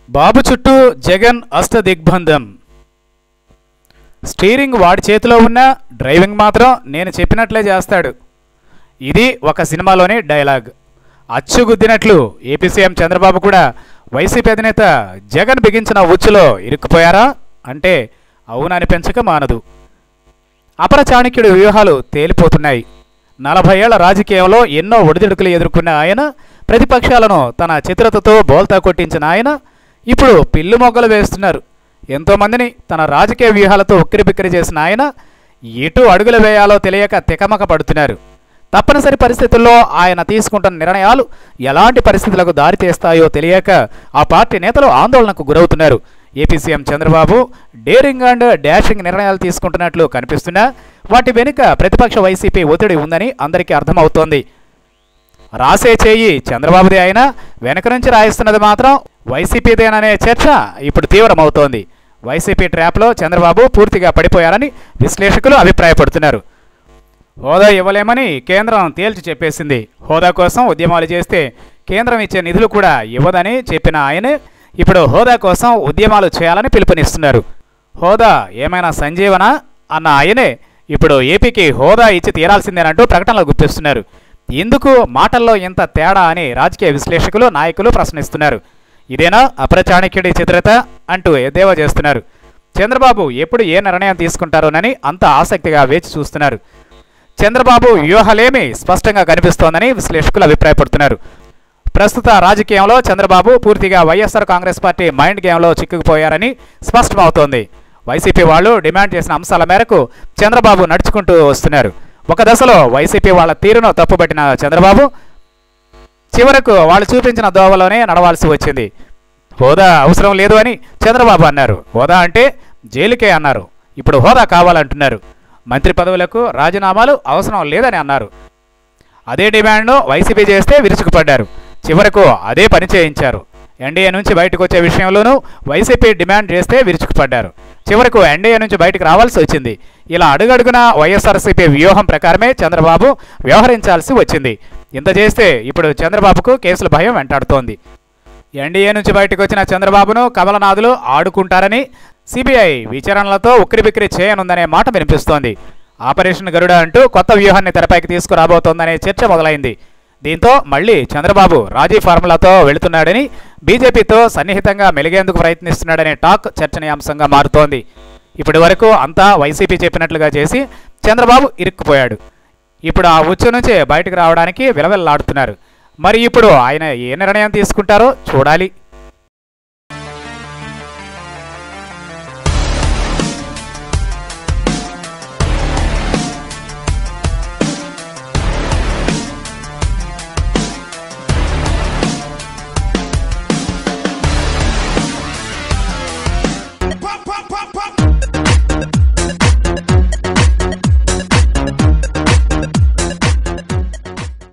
బాబు చుట్టూ జగన్ అష్ట దిగ్బంధం స్టీరింగ్ వాడి చేతిలో ఉన్న డ్రైవింగ్ మాత్రం నేను చెప్పినట్లే చేస్తాడు ఇది ఒక సినిమాలోని డైలాగ్ అచ్చుగుద్దినట్లు ఏపీ సీఎం చంద్రబాబు కూడా వైసీపీ అధినేత జగన్ బిగించిన ఉచ్చులో ఇరుక్కుపోయారా అంటే అవుననిపించక మానదు అపర చాణక్యుడి వ్యూహాలు తేలిపోతున్నాయి నలభై ఏళ్ల రాజకీయంలో ఎన్నో ఒడిదుడుకులు ఎదుర్కొన్న ఆయన ప్రతిపక్షాలను తన చిత్రతతో బోల్తా కొట్టించిన ఆయన ఇప్పుడు పిల్లు మొగ్గలు వేస్తున్నారు ఎంతోమందిని తన రాజకీయ వ్యూహాలతో ఉక్కిరిబిక్కిరి చేసిన ఆయన ఎటు అడుగులు వేయాలో తెలియక తికమక పడుతున్నారు తప్పనిసరి పరిస్థితుల్లో ఆయన తీసుకుంటున్న నిర్ణయాలు ఎలాంటి పరిస్థితులకు దారితీస్తాయో తెలియక ఆ పార్టీ నేతలు ఆందోళనకు గురవుతున్నారు AP CM Chandrababu daring and dashing నిర్ణయాలు తీసుకుంటున్నట్లు కనిపిస్తున్నా వాటి వెనుక ప్రతిపక్ష వైసీపీ ఒత్తిడి ఉందని అందరికీ అర్థమవుతోంది రాసే చేయి చంద్రబాబుదే అయినా వెనక నుంచి రాయిస్తున్నది మాత్రం వైసీపీదేననే చర్చ ఇప్పుడు తీవ్రమవుతోంది వైసీపీ ట్రాప్లో చంద్రబాబు పూర్తిగా పడిపోయారని విశ్లేషకులు అభిప్రాయపడుతున్నారు హోదా ఇవ్వలేమని కేంద్రం తేల్చి చెప్పేసింది హోదా కోసం ఉద్యమాలు చేస్తే కేంద్రం ఇచ్చే నిధులు కూడా ఇవ్వదని చెప్పిన ఆయనే ఇప్పుడు హోదా కోసం ఉద్యమాలు చేయాలని పిలుపునిస్తున్నారు హోదా ఏమైనా సంజీవన అన్న ఆయనే ఇప్పుడు ఏపీకి హోదా ఇచ్చి తీరాల్సిందేనంటూ ప్రకటనలు గుర్తిస్తున్నారు ఎందుకు మాటల్లో ఇంత తేడా అని రాజకీయ విశ్లేషకులు నాయకులు ప్రశ్నిస్తున్నారు ఇదేనా అప్రచాణక్యుడి చిత్రత అంటూ ఎద్దేవా చేస్తున్నారు చంద్రబాబు ఎప్పుడు ఏ నిర్ణయం తీసుకుంటారోనని అంత ఆసక్తిగా వేచి చూస్తున్నారు చంద్రబాబు వ్యూహాలేమి స్పష్టంగా కనిపిస్తోందని విశ్లేషకులు అభిప్రాయపడుతున్నారు ప్రస్తుత రాజకీయంలో చంద్రబాబు పూర్తిగా వైఎస్ఆర్ కాంగ్రెస్ పార్టీ మైండ్ గేమ్లో చిక్కుకుపోయారని స్పష్టమవుతోంది వైసీపీ వాళ్ళు డిమాండ్ చేసిన అంశాల మేరకు చంద్రబాబు నడుచుకుంటూ వస్తున్నారు ఒక దశలో వైసీపీ వాళ్ళ తీరును తప్పుపట్టిన చంద్రబాబు చివరకు వాళ్ళు చూపించిన దోవలోనే నడవాల్సి వచ్చింది హోదా అవసరం లేదు అని చంద్రబాబు అన్నారు హోదా అంటే జైలుకే అన్నారు ఇప్పుడు హోదా కావాలంటున్నారు మంత్రి పదవులకు రాజీనామాలు అవసరం లేదని అన్నారు అదే డిమాండ్ను వైసీపీ చేస్తే విరుచుకుపడ్డారు చివరకు అదే పని చేయించారు ఎన్డీఏ నుంచి బయటకు వచ్చే విషయంలోనూ వైసీపీ డిమాండ్ చేస్తే విరుచుకుపడ్డారు చివరకు ఎన్డీఏ నుంచి బయటకు రావాల్సి వచ్చింది ఇలా అడుగడుగున వైఎస్ఆర్సీపీ వ్యూహం ప్రకారమే చంద్రబాబు వ్యవహరించాల్సి వచ్చింది ఇంత చేస్తే ఇప్పుడు చంద్రబాబుకు కేసుల భయం వెంటాడుతోంది ఎన్డీఏ నుంచి బయటకు వచ్చిన చంద్రబాబును కమలనాథులు ఆడుకుంటారని సిబిఐ విచారణలతో ఉక్కిరిబిక్కిరి చేయనుందనే మాట వినిపిస్తోంది ఆపరేషన్ గరుడ అంటూ కొత్త వ్యూహాన్ని తెరపైకి తీసుకురాబోతోందనే చర్చ మొదలైంది దీంతో మళ్ళీ చంద్రబాబు రాజీ ఫార్ములాతో వెళుతున్నాడని బీజేపీతో సన్నిహితంగా మెలిగేందుకు ప్రయత్నిస్తున్నాడనే టాక్ చర్చనీయాంశంగా మారుతోంది ఇప్పటి వరకు అంతా వైసీపీ చెప్పినట్లుగా చేసి చంద్రబాబు ఇరుక్కుపోయాడు ఇప్పుడు ఆ ఉచ్చు నుంచి బయటకు రావడానికి విలవిల్లాడుతున్నారు మరి ఇప్పుడు ఆయన ఏ నిర్ణయం తీసుకుంటారో చూడాలి